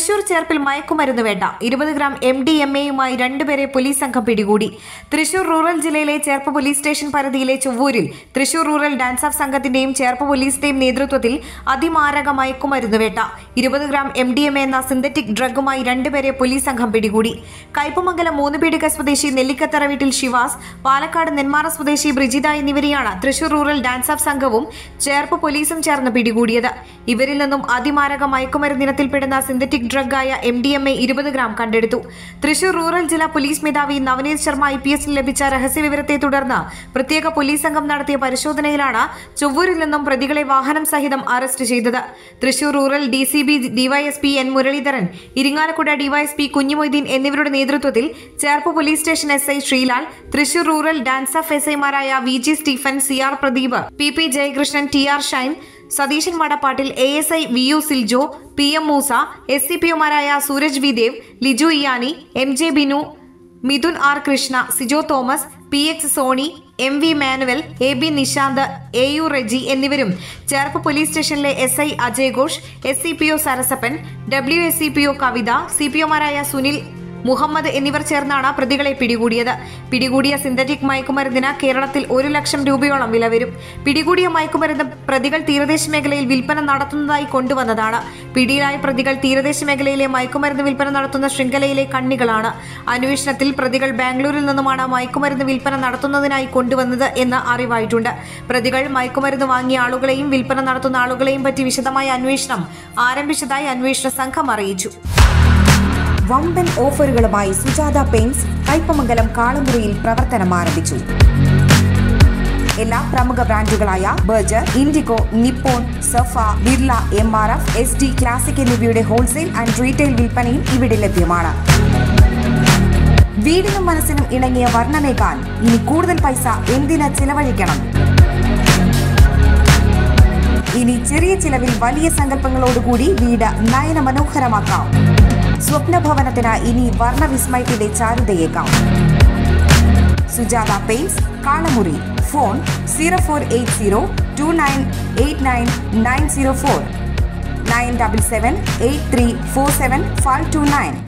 തൃശൂർ ചേർപ്പിൽ മയക്കുമരുന്ന് വേണ്ട ഇരുപത് ഗ്രാം എം ഡി എം എയുമായി രണ്ടുപേരെ പോലീസ് സംഘം പിടികൂടി തൃശൂർ റൂറൽ ജില്ലയിലെ ചേർപ്പ് പോലീസ് സ്റ്റേഷൻ പരിധിയിലെ ചൊവ്വൂരിൽ തൃശൂർ റൂറൽ ഡാൻസ് ഓഫ് സംഘത്തിന്റെയും ചേർപ്പ് പോലീസിന്റെയും നേതൃത്വത്തിൽ അതിമാരക മയക്കുമരുന്ന് വേട്ട ഇരുപത് gram M D M A എന്ന സിന്തറ്റിക് ഡ്രഗുമായി രണ്ടുപേരെ പോലീസ് സംഘം പിടികൂടി കയ്പമംഗലം മൂന്ന് പീടിക സ്വദേശി നെല്ലിക്കത്തറ വീട്ടിൽ ശിവാസ് പാലക്കാട് നെന്മാറ സ്വദേശി ബ്രിജിത എന്നിവരെയാണ് തൃശൂർ റൂറൽ ഡാൻസ് ഓഫ് സംഘവും ചേർപ്പ് പോലീസും ചേർന്ന് പിടികൂടിയത് ഇവരിൽ നിന്നും അതിമാരക മയക്കുമരുന്നിനത്തിൽപ്പെടുന്ന സിന്തറ്റിക് ഡ്രഗായ എം ഡി എം എ ഇരുപത് ഗ്രാം കണ്ടെടുത്തു തൃശൂർ റൂറൽ ജില്ലാ പോലീസ് മേധാവി നവനീത് ശർമ്മ ഐ പി എസിന് ലഭിച്ച രഹസ്യവിവരത്തെ തുടർന്ന് പ്രത്യേക പോലീസ് സംഘം നടത്തിയ പരിശോധനയിലാണ് ചൊവ്വൂരിൽ നിന്നും പ്രതികളെ വാഹനം സഹിതം അറസ്റ്റ് ചെയ്തത് Thrissur rural D C B DYSP N Muraleedharan Irinjalakuda DYSP Kunhumoideen എന്നിവരുടെ നേതൃത്വത്തിൽ Cherpu police station S I Sreelal Thrissur rural DANSAF S ഐമാരായ V G Stephen C R Pradeep P P Jayakrishnan T R Shine Satheesan Vadappattil A S I V U Siljo P M Moosa S C P ഒമാരായ Sooraj V Dev Liju Iyani M J Binu Mithun R Krishna Sijo Thomas P X Sony M V Manuel A B Nishanth A U Reji എന്നിവരും Cherpu police സ്റ്റേഷനിലെ S I Ajay Ghosh S C P O Sarasappan W S C P O Kavitha C P ഒമാരായ സുനിൽ മുഹമ്മദ് എന്നിവർ ചേർന്നാണ് പ്രതികളെ പിടികൂടിയത് പിടികൂടിയ synthetic മയക്കുമരുന്നിന് കേരളത്തിൽ ഒരു ലക്ഷം രൂപയോളം വില വരും പിടികൂടിയ മയക്കുമരുന്ന് പ്രതികൾ തീരദേശ മേഖലയിൽ വിൽപ്പന നടത്തുന്നതായി കൊണ്ടുവന്നതാണ് പിടിയിലായ പ്രതികൾ തീരദേശ മേഖലയിലെ മയക്കുമരുന്ന് വിൽപ്പന നടത്തുന്ന ശൃംഖലയിലെ കണ്ണികളാണ് അന്വേഷണത്തിൽ പ്രതികൾ ബാംഗ്ലൂരിൽ നിന്നുമാണ് മയക്കുമരുന്ന് വിൽപ്പന നടത്തുന്നതിനായി കൊണ്ടുവന്നത് എന്ന് അറിവായിട്ടുണ്ട് പ്രതികൾ മയക്കുമരുന്ന് വാങ്ങിയ ആളുകളെയും വിൽപ്പന നടത്തുന്ന ആളുകളെയും പറ്റി വിശദമായ അന്വേഷണം ആരംഭിച്ചതായി അന്വേഷണ സംഘം അറിയിച്ചു വമ്പൻ ഓഫറുകളുമായി സുജാത പെയിന്റ്സ് കയ്പമംഗലം കാളമുറിയിൽ പ്രവർത്തനം ആരംഭിച്ചു എല്ലാ പ്രമുഖ ബ്രാൻഡുകളായ Berger Indigo Nippon Safa Birla M R F S D classic എന്നിവയുടെ ഹോൾസെയിൽ ആൻഡ് റീറ്റെയിൽ വിൽപ്പനയും ഇവിടെ ലഭ്യമാണ് വീടിനും മനസ്സിനും ഇണങ്ങിയ വർണ്ണമേകാൻ ഇനി കൂടുതൽ പൈസ എന്തിന് ചിലവഴിക്കണം ഇനി ചെറിയ ചിലവിൽ വലിയ സങ്കല്പങ്ങളോടുകൂടി വീട് നയന മനോഹരമാക്കാം സ്വപ്നഭവനത്തിന് ഇനി വർണ്ണവിസ്മയത്തിന്റെ ചാരുതയേക്കാം Sujatha paints Kalamuri phone zero four eight zero two nine eight nine nine zero four nine double seven eight three four seven five two nine